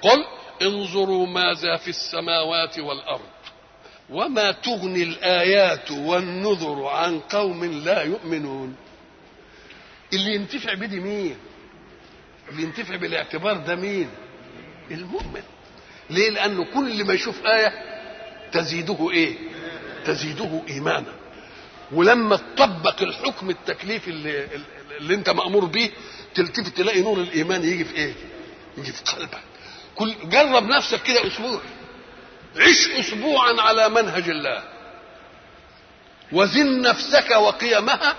قل انظروا ماذا في السماوات والارض وما تغني الايات والنذر عن قوم لا يؤمنون اللي ينتفع بدي مين اللي ينتفع بالاعتبار ده مين المؤمن ليه لانه كل ما يشوف ايه تزيده ايه تزيده ايمانا ولما تطبق الحكم التكليفي اللي, اللي انت مامور به تلتفت تلاقي نور الايمان يجي في ايه يجي في قلبك كل جرب نفسك كده اسبوع عش اسبوعا على منهج الله وزن نفسك وقيمها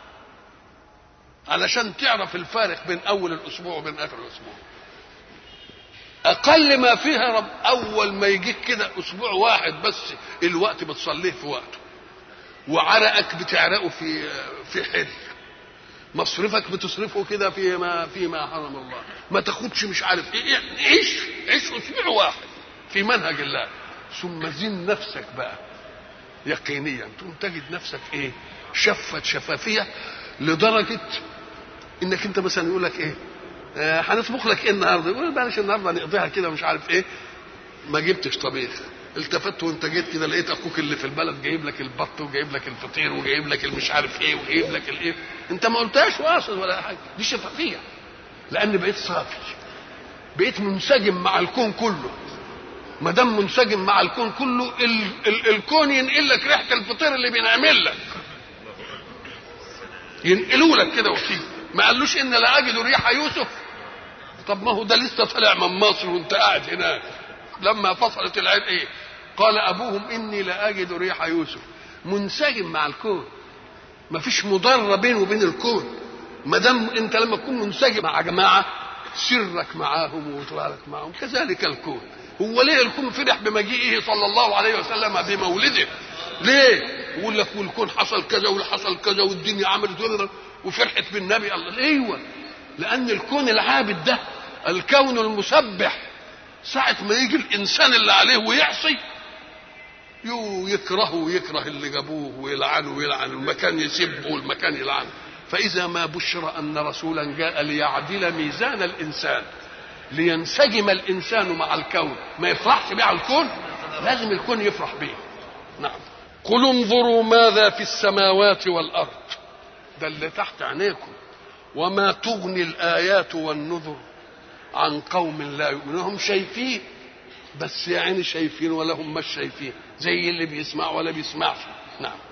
علشان تعرف الفارق بين اول الاسبوع وبين اخر الاسبوع اقل ما فيها رب اول ما يجيك كده اسبوع واحد بس الوقت بتصليه في وقته وعرقك بتعرقه في في حل مصرفك بتصرفه كده فيما فيما حرم الله ما تاخدش مش عارف ايه عيش عيش اسبوع واحد في منهج الله ثم زن نفسك بقى يقينيا تقوم تجد نفسك ايه شفت شفافيه لدرجه انك انت مثلا يقول لك ايه آه هنطبخ لك ايه النهارده يقول بلاش النهارده نقضيها كده مش عارف ايه ما جبتش طبيخ التفت وانت جيت كده لقيت اخوك اللي في البلد جايب لك البط وجايب لك الفطير وجايب لك المش عارف ايه وجايب لك الايه انت ما قلتهاش واصل ولا حاجه دي شفافيه لان بقيت صافي بقيت منسجم مع الكون كله ما دام منسجم مع الكون كله ال ال الكون ينقل لك ريحه الفطير اللي بينعمل لك ينقلوا لك كده وتيجي ما قالوش ان لا اجد ريح يوسف طب ما هو ده لسه طالع من مصر وانت قاعد هناك لما فصلت العين ايه قال ابوهم اني لا اجد ريح يوسف منسجم مع الكون ما فيش مضره بينه وبين الكون ما دام انت لما تكون منسجم مع جماعه سرك معاهم وطلالك معاهم كذلك الكون هو ليه الكون فرح بمجيئه صلى الله عليه وسلم بمولده ليه يقول لك والكون حصل كذا وحصل كذا والدنيا عملت كذا وفرحت بالنبي الله ايوه لان الكون العابد ده الكون المسبح ساعة ما يجي الإنسان اللي عليه ويعصي يو يكرهه ويكره اللي جابوه ويلعنه ويلعن المكان يسبه والمكان يلعنه فإذا ما بشر أن رسولا جاء ليعدل ميزان الإنسان لينسجم الإنسان مع الكون ما يفرحش بيه على الكون لازم الكون يفرح به نعم قل انظروا ماذا في السماوات والأرض ده اللي تحت عينيكم وما تغني الآيات والنذر عن قوم لا يؤمنون هم شايفين بس يا عيني شايفين ولا هم مش شايفين زي اللي بيسمع ولا بيسمعش نعم